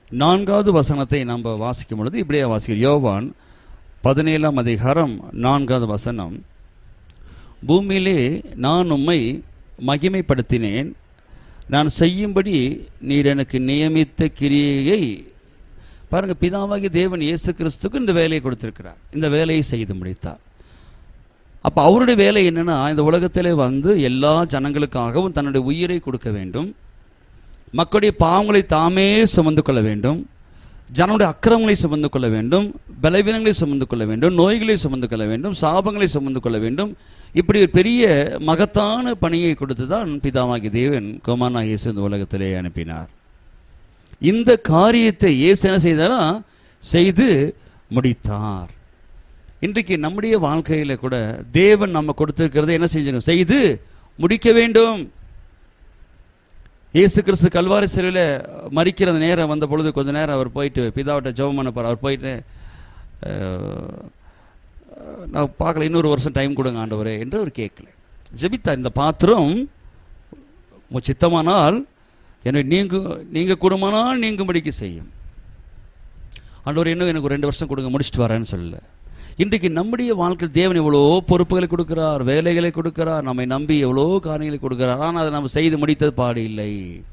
நான்காவது வசனத்தை நம்ம வாசிக்கும் பொழுது இப்படியே வாசிக்கிறோம் யோவான் பதினேழாம் அதிகாரம் நான்காவது வசனம் பூமியிலே நான் உம்மை மகிமைப்படுத்தினேன் நான் செய்யும்படி நீர் எனக்கு நியமித்த கிரியையை பாருங்க பிதாவாகி தேவன் இயேசு கிறிஸ்துக்கு இந்த வேலையை கொடுத்திருக்கிறார் இந்த வேலையை செய்து முடித்தார் அப்ப அவருடைய வேலை என்னன்னா இந்த உலகத்திலே வந்து எல்லா ஜனங்களுக்காகவும் தன்னுடைய உயிரை கொடுக்க வேண்டும் மக்களுடைய பாவங்களை தாமே சுமந்து கொள்ள வேண்டும் ஜனனுடைய அக்கிரமங்களை சுமந்து கொள்ள வேண்டும் பலவீனங்களை சுமந்து கொள்ள வேண்டும் நோய்களை சுமந்து கொள்ள வேண்டும் சாபங்களை சுமந்து கொள்ள வேண்டும் இப்படி ஒரு பெரிய மகத்தான பணியை கொடுத்து தான் பிதாவாகி தேவன் கோமானா இயேசு இந்த உலகத்திலே அனுப்பினார் இந்த காரியத்தை இயேசு என்ன செய்தாரா செய்து முடித்தார் இன்றைக்கு நம்முடைய வாழ்க்கையில கூட தேவன் நம்ம கொடுத்திருக்கிறதை என்ன செஞ்சணும் செய்து முடிக்க வேண்டும் இயேசு கிறிஸ்து கல்வாரி சிலையில் மறிக்கிற அந்த நேரம் வந்த பொழுது கொஞ்ச நேரம் அவர் போயிட்டு பிதாவிட்ட ஜெபம் பண்ண போறார் அவர் போயிட்டு அஹ், நான் பார்க்கல இன்னொரு வருஷம் டைம் கொடுங்க ஆண்டவரே என்று அவர் கேட்கல ஜெபித்தார் இந்த பாத்திரம் உம் சித்தமானால் என்னை நீங்க நீங்க கூடுமானால் நீங்கும்படிக்கு செய்யும் ஆண்டவர் இன்னும் எனக்கு ஒரு ரெண்டு வருஷம் கொடுங்க முடிச்சுட்டு வரேன்னு சொல்லல இன்றைக்கு நம்முடைய வாழ்க்கையில் தேவன் எவ்வளோ பொறுப்புகளை கொடுக்கிறார் வேலைகளை கொடுக்கிறார் நம்மை நம்பி எவ்வளோ காரியங்களை கொடுக்கிறார் ஆனால் அதை நம்ம செய்து முடித்தது பாடு இல்லை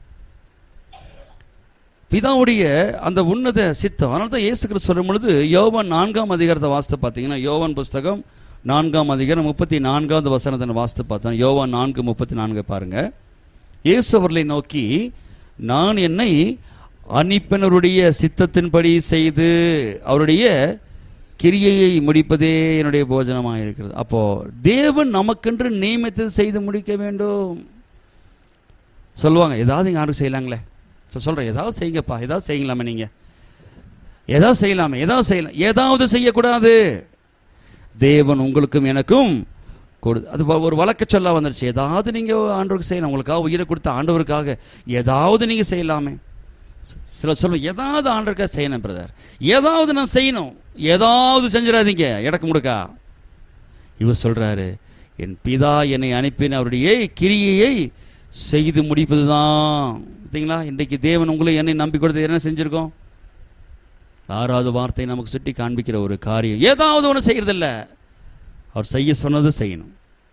பிதாவுடைய அந்த உன்னத சித்தம் அதனால தான் இயேசு கிறிஸ்து சொல்லும் பொழுது யோவான் நான்காம் அதிகாரத்தை வாசித்து பார்த்தீங்கன்னா யோவான் புஸ்தகம் நான்காம் அதிகாரம் முப்பத்தி நான்காவது வசனத்தை வாசித்து பார்த்தோம் யோவான் நான்கு முப்பத்தி நான்கு பாருங்க இயேசு அவர்களை நோக்கி நான் என்னை அனுப்பினருடைய சித்தத்தின்படி செய்து அவருடைய கிரியையை முடிப்பதே என்னுடைய போஜனமாக இருக்கிறது அப்போ தேவன் நமக்கென்று நியமித்தது செய்து முடிக்க வேண்டும் சொல்லுவாங்க ஏதாவது இங்க யாரும் செய்யலாங்களே சரி, சொல்றேன் ஏதாவது செய்யுங்கப்பா ஏதாவது செய்யலாமே நீங்க ஏதாவது செய்யலாமே ஏதாவது செய்யலாம் ஏதாவது செய்யக்கூடாது தேவன் உங்களுக்கும் எனக்கும் கொடு அது வ- ஒரு வழக்க சொல்ல வந்துருச்சு ஏதாவது நீங்க ஆண்டவருக்கு செய்யலாம் உங்களுக்காக உயிரை கொடுத்த ஆண்டவருக்காக ஏதாவது நீங்க செய்யலாமே சில சொல்லுவோம் ஏதாவது ஆண்டவருக்காக செய்யணும் பிரதர் ஏதாவது நான் செய்யணும் ஏதாவது செஞ்சிடாதீங்க இடக்கு முடுக்கா இவர் சொல்றாரு என் பிதா என்னை அனுப்பின அவருடைய கிரியையை செய்து முடிப்பதுதான் பார்த்தீங்களா இன்றைக்கு தேவன் உங்களை என்னை நம்பி கொடுத்து என்ன செஞ்சிருக்கோம் ஆறாவது வார்த்தை நமக்கு சுட்டி காண்பிக்கிற ஒரு காரியம் ஏதாவது ஒன்று செய்யறதில்ல அவர் செய்ய சொன்னது செய்யணும்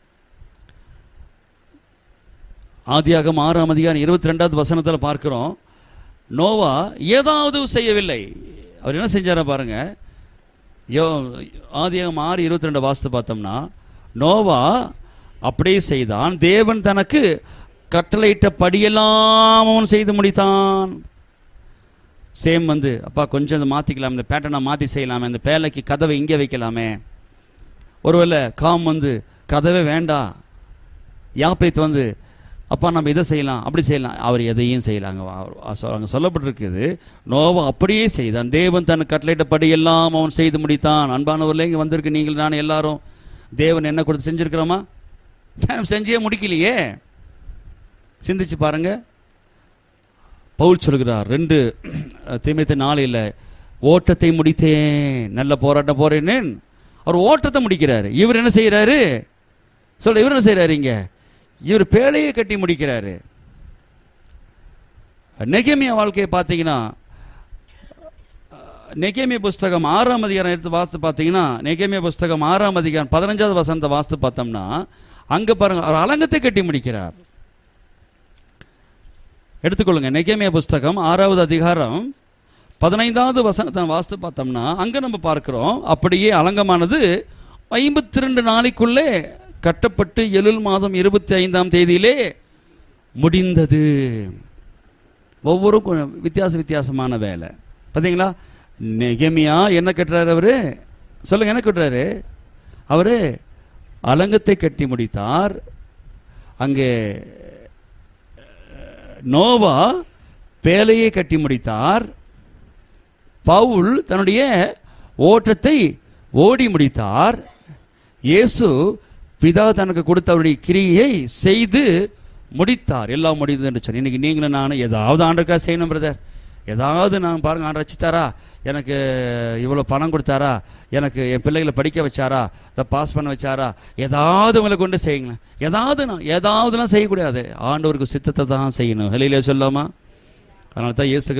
ஆதியாகம் ஆறாம் அதிகாரம் இருபத்தி ரெண்டாவது வசனத்தில் பார்க்கிறோம் நோவா ஏதாவது செய்யவில்லை அவர் என்ன செஞ்சாரா பாருங்க யோ ஆதியாகம் ஆறு இருபத்தி ரெண்டு வாசித்து பார்த்தோம்னா நோவா அப்படியே செய்தான் தேவன் தனக்கு கட்டளையிட்ட படியெல்லாம் அவன் செய்து முடித்தான் சேம் வந்து அப்பா கொஞ்சம் இதை மாற்றிக்கலாம் இந்த பேட்டர்னை மாற்றி செய்யலாமே இந்த பேலைக்கு கதவை இங்கே வைக்கலாமே ஒருவேளை காம் வந்து கதவே வேண்டாம் யாப்பைத்து வந்து அப்பா நம்ம இதை செய்யலாம் அப்படி செய்யலாம் அவர் எதையும் செய்யலாங்க அங்கே சொல்லப்பட்டிருக்குது நோவா அப்படியே செய்தான் தேவன் தன் கட்டளையிட்டபடி எல்லாம் அவன் செய்து முடித்தான் அன்பானவர்களே இங்கே வந்திருக்கு நீங்கள் நான் எல்லாரும் தேவன் என்ன கொடுத்து செஞ்சிருக்கிறோமா நம்ம செஞ்சே முடிக்கலையே சிந்திச்சு பாருங்க பவுல் சொல்கிறார் ரெண்டு தீமைத்த நாளையில் ஓட்டத்தை முடித்தேன் நல்ல போராட்டம் போறேனேன் அவர் ஓட்டத்தை முடிக்கிறாரு இவர் என்ன செய்யறாரு சொல்ல இவர் என்ன செய்யறாரு இங்க இவர் பேழையை கட்டி முடிக்கிறாரு நெகேமியா வாழ்க்கையை பார்த்தீங்கன்னா நெகேமிய புஸ்தகம் ஆறாம் அதிகாரம் எடுத்து வாசித்து பார்த்தீங்கன்னா நெகேமிய புஸ்தகம் ஆறாம் அதிகாரம் பதினஞ்சாவது வசனத்தை வாசித்து பார்த்தோம்னா அங்க பாருங்க அவர் அலங்கத்தை கட்டி முடிக்கிறார் எடுத்துக்கொள்ளுங்க நெகேமிய புஸ்தகம் ஆறாவது அதிகாரம் பதினைந்தாவது வசனத்தை வாசித்து பார்த்தோம்னா அங்க நம்ம பார்க்கிறோம் அப்படியே அலங்கமானது ஐம்பத்தி ரெண்டு நாளைக்குள்ளே கட்டப்பட்டு எழில் மாதம் இருபத்தி ஐந்தாம் தேதியிலே முடிந்தது ஒவ்வொரு கு- வித்தியாச வித்தியாசமான வேலை பார்த்தீங்களா நெகேமியா என்ன கட்டுறாரு அவரு சொல்லுங்க என்ன கட்டுறாரு அவரு அலங்கத்தை கட்டி முடித்தார் அங்கே நோவா பேலையை கட்டி முடித்தார் பவுல் தன்னுடைய ஓட்டத்தை ஓடி முடித்தார் இயேசு பிதா தனக்கு கொடுத்த அவருடைய கிரியை செய்து முடித்தார் எல்லாம் முடிந்தது என்று சொன்னேன் இன்னைக்கு நீங்களும் நானும் ஏதாவது ஆண்டுக்கா செய்யணும் பிரதர் ஏதாவது நான் பாருங்க ஆண்டு ரச்சித்தாரா எனக்கு இவ்வளோ பணம் கொடுத்தாரா எனக்கு என் பிள்ளைகளை படிக்க வச்சாரா இதை பாஸ் பண்ண வச்சாரா ஏதாவது உங்களை கொண்டு செய்யுங்களேன் ஏதாவது நான் ஏதாவதுலாம் செய்யக்கூடாது ஆண்டவருக்கு சித்தத்தை தான் செய்யணும் ஹலிலே சொல்லாமா அதனால தான் இயேசு